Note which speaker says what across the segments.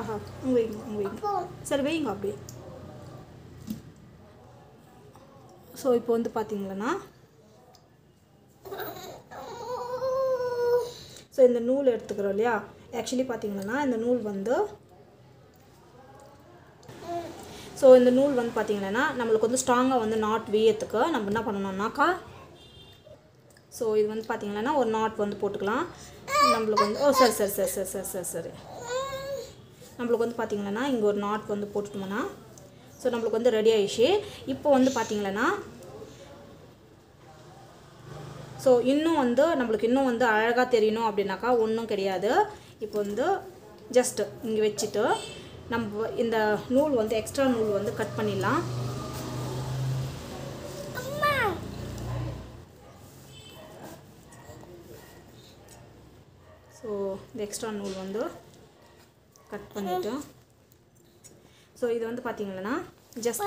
Speaker 1: ஆஹா அங்கே வைங்க அங்கே வைங்க சரி வைங்க அப்படியே ஸோ இப்போ வந்து பார்த்தீங்களன்னா ஸோ இந்த நூல் எடுத்துக்கிறோம் இல்லையா ஆக்சுவலி பார்த்தீங்கன்னா இந்த நூல் வந்து ஸோ இந்த நூல் வந்து பார்த்தீங்கன்னா நம்மளுக்கு வந்து ஸ்ட்ராங்காக வந்து நாட் வீயத்துக்கு நம்ம என்ன பண்ணணும்னாக்கா ஸோ இது வந்து பார்த்தீங்கன்னா ஒரு நாட் வந்து போட்டுக்கலாம் நம்மளுக்கு வந்து ஓ சரி சரி சரி சரி சரி சரி சரி நம்மளுக்கு வந்து பார்த்தீங்கன்னா இங்கே ஒரு நாட் வந்து போட்டுட்டோம்னா ஸோ நம்மளுக்கு வந்து ரெடி ஆயிடுச்சு இப்போ வந்து பார்த்தீங்கன்னா ஸோ இன்னும் வந்து நம்மளுக்கு இன்னும் வந்து அழகாக தெரியணும் அப்படின்னாக்கா ஒன்றும் கிடையாது இப்போ வந்து ஜஸ்ட் இங்கே வச்சுட்டு நம்ம இந்த நூல் வந்து எக்ஸ்ட்ரா நூல் வந்து கட் பண்ணிடலாம் ஸோ இந்த எக்ஸ்ட்ரா நூல் வந்து கட் பண்ணிவிட்டு ஸோ இது வந்து பார்த்தீங்கன்னா ஜஸ்ட்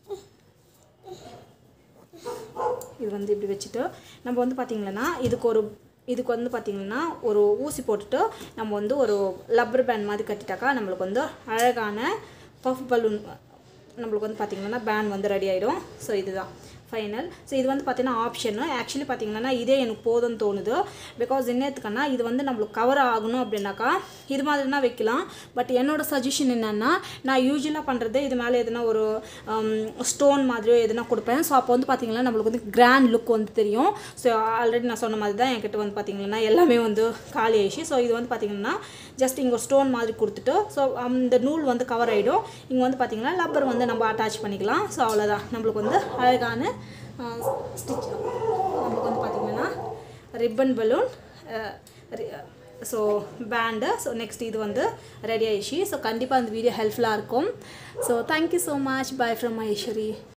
Speaker 1: இது வந்து இப்படி வச்சுட்டு நம்ம வந்து பார்த்திங்கன்னா இதுக்கு ஒரு இதுக்கு வந்து பார்த்திங்கன்னா ஒரு ஊசி போட்டுட்டு நம்ம வந்து ஒரு லப்பர் பேண்ட் மாதிரி கட்டிட்டாக்கா நம்மளுக்கு வந்து அழகான பஃப் பலூன் நம்மளுக்கு வந்து பார்த்திங்கன்னா பேண்ட் வந்து ரெடி ஆகிடும் ஸோ இதுதான் ஃபைனல் ஸோ இது வந்து பார்த்தீங்கன்னா ஆப்ஷனு ஆக்சுவலி பார்த்தீங்கன்னா இதே எனக்கு போதும்னு தோணுது பிகாஸ் என்னத்துக்குன்னா இது வந்து நம்மளுக்கு கவர் ஆகணும் அப்படின்னாக்கா இது மாதிரினா வைக்கலாம் பட் என்னோட சஜஷன் என்னென்னா நான் யூஸ்வலாக பண்ணுறது இது மேலே எதுனா ஒரு ஸ்டோன் மாதிரியோ எதுனா கொடுப்பேன் ஸோ அப்போ வந்து பார்த்தீங்கன்னா நம்மளுக்கு வந்து கிராண்ட் லுக் வந்து தெரியும் ஸோ ஆல்ரெடி நான் சொன்ன மாதிரி தான் என்கிட்ட வந்து பார்த்தீங்கன்னா எல்லாமே வந்து காலி ஆயிடுச்சு ஸோ இது வந்து பார்த்தீங்கன்னா ஜஸ்ட் இங்கே ஒரு ஸ்டோன் மாதிரி கொடுத்துட்டு ஸோ அந்த நூல் வந்து கவர் ஆகிடும் இங்கே வந்து பார்த்தீங்கன்னா லப்பர் வந்து நம்ம அட்டாச் பண்ணிக்கலாம் ஸோ அவ்வளோதான் நம்மளுக்கு வந்து அழகான ஸ்டிச் நம்மளுக்கு வந்து பார்த்திங்கன்னா ribbon balloon so band so next இது வந்து ரெடி ஆயிடுச்சு ஸோ கண்டிப்பாக அந்த வீடியோ ஹெல்ப்ஃபுல்லாக இருக்கும் so thank you so much bye from Maheswari